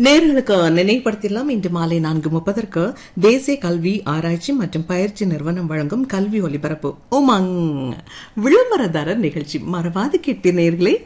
நேர்களுக்கு நினைவுபடுத்திடலாம் இன்று மாலை நான்கு முப்பதற்கு தேசிய கல்வி ஆராய்ச்சி மற்றும் பயிற்சி நிறுவனம் வழங்கும் கல்வி ஒலிபரப்பு உமங் விளம்பரதாரர் நிகழ்ச்சி மறவாது கேட்டு நேர்களே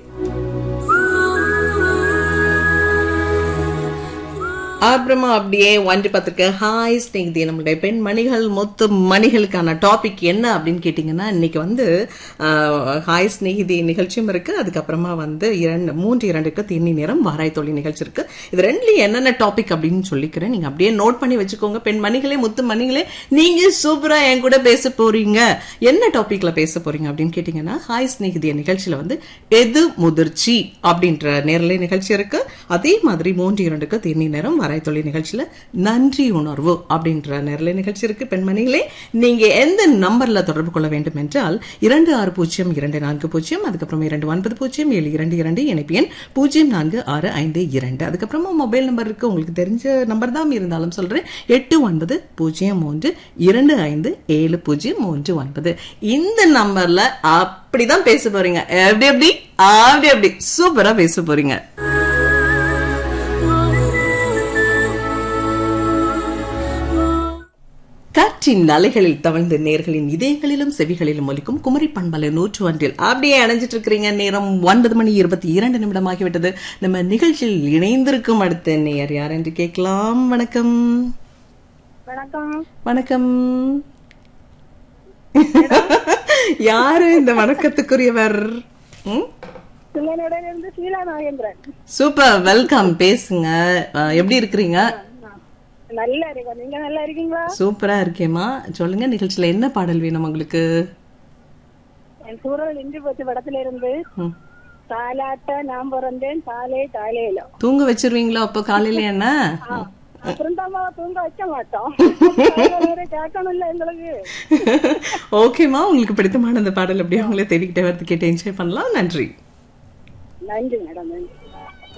அப்புறமா அப்படியே ஒன்று பத்திரிக்கை ஹாய் ஸ்நேகிதி நம்மளுடைய பெண் மணிகள் மொத்த மணிகளுக்கான டாபிக் என்ன அப்படின்னு கேட்டிங்கன்னா இன்னைக்கு வந்து ஹாய் ஸ்நேகிதி நிகழ்ச்சியும் இருக்கு அதுக்கப்புறமா வந்து இரண்டு மூன்று இரண்டுக்கு திண்ணி நேரம் வாராய் தொழில் நிகழ்ச்சி இருக்கு இது ரெண்டுலயும் என்னென்ன டாபிக் அப்படின்னு சொல்லிக்கிறேன் நீங்க அப்படியே நோட் பண்ணி வச்சுக்கோங்க பெண் மணிகளே முத்து மணிகளே நீங்க சூப்பரா என் கூட பேச போறீங்க என்ன டாபிக்ல பேச போறீங்க அப்படின்னு கேட்டீங்கன்னா ஹாய் ஸ்நேகிதிய நிகழ்ச்சியில வந்து எது முதிர்ச்சி அப்படின்ற நேரலை நிகழ்ச்சி இருக்கு அதே மாதிரி மூன்று இரண்டுக்கு திண்ணி நேரம் வாராய் தொழில் நிகழ்ச்சியில நன்றி உணர்வு அப்படின்ற நேரலை நிகழ்ச்சி இருக்கு பெண்மணிகளே நீங்க எந்த நம்பர்ல தொடர்பு கொள்ள வேண்டும் என்றால் இரண்டு ஆறு பூஜ்ஜியம் இரண்டு நான்கு பூஜ்ஜியம் அதுக்கப்புறம் இரண்டு ஒன்பது பூஜ்ஜியம் ஏழு இரண்டு இரண்டு இணைப்பு எண் பூஜ்ஜியம் நான்கு ஆறு ஐந்து இரண்டு அதுக்கப்புறமா மொபைல் நம்பர் இருக்கு உங்களுக்கு தெரிஞ்ச நம்பர் தான் இருந்தாலும் சொல்றேன் எட்டு ஒன்பது பூஜ்ஜியம் மூன்று இரண்டு ஐந்து ஏழு பூஜ்ஜியம் மூன்று ஒன்பது இந்த நம்பர்ல அப்படிதான் பேச போறீங்க எப்படி எப்படி அப்படி அப்படி சூப்பரா பேச போறீங்க காற்றின் அலைகளில் தவழ்ந்த நேர்களின் இதயங்களிலும் செவிகளிலும் ஒலிக்கும் குமரி பண்பலை நூற்று ஒன்றில் அப்படியே அணைஞ்சிட்டு இருக்கிறீங்க நேரம் ஒன்பது மணி இருபத்தி இரண்டு நிமிடம் ஆகிவிட்டது நம்ம நிகழ்ச்சியில் இணைந்திருக்கும் அடுத்த நேர் யார் என்று கேட்கலாம் வணக்கம் வணக்கம் வணக்கம் யாரு இந்த வணக்கத்துக்குரியவர் ம்? சிங்கனோடையிலிருந்து ஷீலா நாகேந்திரன் சூப்பர் வெல்கம் பேசுங்க அஹ், எப்படி இருக்கிறீங்க நல்லா இருக்கோம் நீங்க நல்லா இருக்கீங்களா சூப்பரா இருக்கேம்மா சொல்லுங்க நிகழ்ச்சியில என்ன பாடல் வேணும் உங்களுக்கு என் சூழல் இன்றி போச்சு படத்துல இருந்து ம். தாலாட்ட நான் பிறந்தேன் தாலே தாலேலோ தூங்க வச்சிருவீங்களோ அப்போ காலையில என்ன அப்புறம் தான் தூங்க வைக்க மாட்டோம் வேற கேட்கணும்ல எங்களுக்கு ஓகேம்மா உங்களுக்கு பிடித்தமான அந்த பாடல் அப்படியே அவங்களே தேடிக்கிட்டே வரது கேட்டு என்ஜாய் பண்ணலாம் நன்றி நன்றி மேடம் நன்றி